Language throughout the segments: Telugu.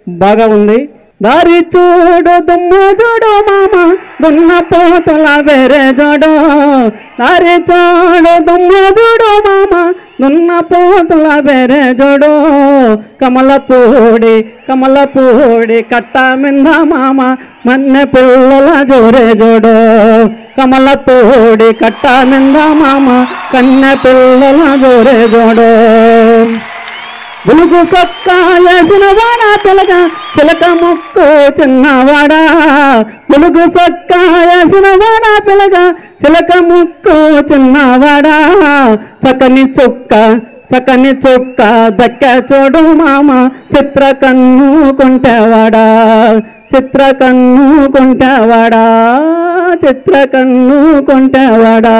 బాగా ఉంది దారి చూడు దుమ్ము చూడు మామ దున్న పోతల వేరే జోడు దారి చూడు దుమ్ము చూడు మామ దున్న పోతల వేరే జోడు కమలపూడి కమలపూడి కట్ట మింద మామ మన్నె పిల్లల జోరే జోడు కమలపూడి కట్ట మింద మామ కన్నె పిల్లల జోరే జోడు బులుగు సొక్క వేసిన వాడా పిలక చిలక ముక్కు చిన్నవాడా బులుగు సొక్క వేసిన వాడా పిలక చిలక ముక్కు చిన్నవాడా చక్కని చుక్క చక్కని చుక్క దక్క చూడు మామ చిత్ర కన్ను కొంటేవాడా చిత్ర కన్ను కొంటేవాడా చిత్ర కన్ను కొంటేవాడా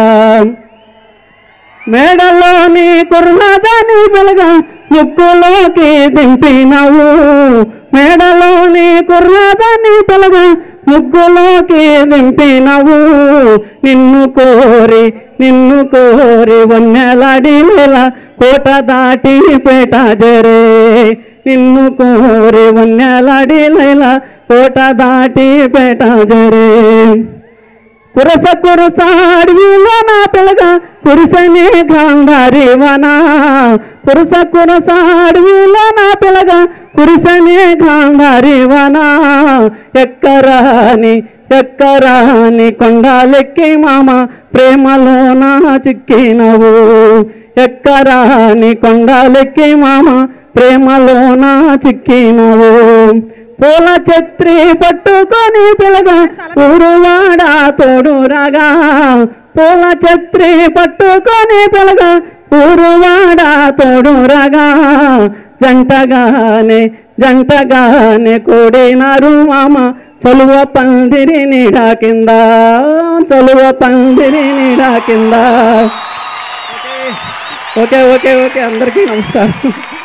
మేడలోని కుర్రదాని వెలగ ముక్కులోకి దింపినవు మేడలోని కుర్రదాని పెలగ ముగ్గులోకి దింపినవు నిన్ను కోరి నిన్ను కోరి వన్నెలాడి లేల కోట దాటి పేట జరే నిన్ను కోరి వన్నెలాడి లేల కోట దాటి పేట జరే కురస కురస అడవిలో నా పిలగ కురిసనే గాంధారి వన కురస కురస అడవిలో నా పిలగ కురిసనే గాంధారి వన ఎక్కరాని ఎక్కరాని కొండాలెక్కి మామ ప్రేమలో నా చిక్కినవు ఎక్కరాని కొండాలెక్కి మామ ప్రేమలో నా చిక్కినవు పూల ఛత్రి పట్టుకొని పిలగ ఊరువాడ తోడు రాగా పూల ఛత్రి పట్టుకొని పిలగ ఊరువాడ తోడు రాగా జంటగానే జంటగానే కూడినారు మామ చలువ పందిరి నీడా కింద చలువ పందిరి నీడా కింద ఓకే ఓకే ఓకే అందరికీ నమస్కారం